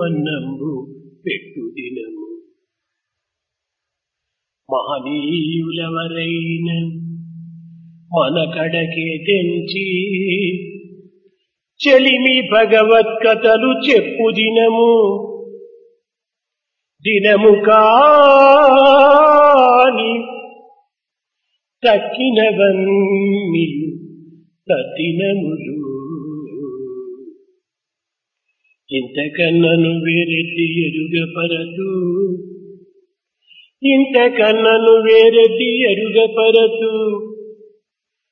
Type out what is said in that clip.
అన్నంబు పెట్టు దినము మహనీయులవరైన మన కడకే తెంచి చెలిమి భగవత్కథలు చెప్పు దినము దినము కాని తక్కినవన్నీయు తత్తినములు ఇంతకన్నను వేరెత్తి ఎరుగపరతు ఇంతకన్నను వేరెత్తి ఎరుగపరతు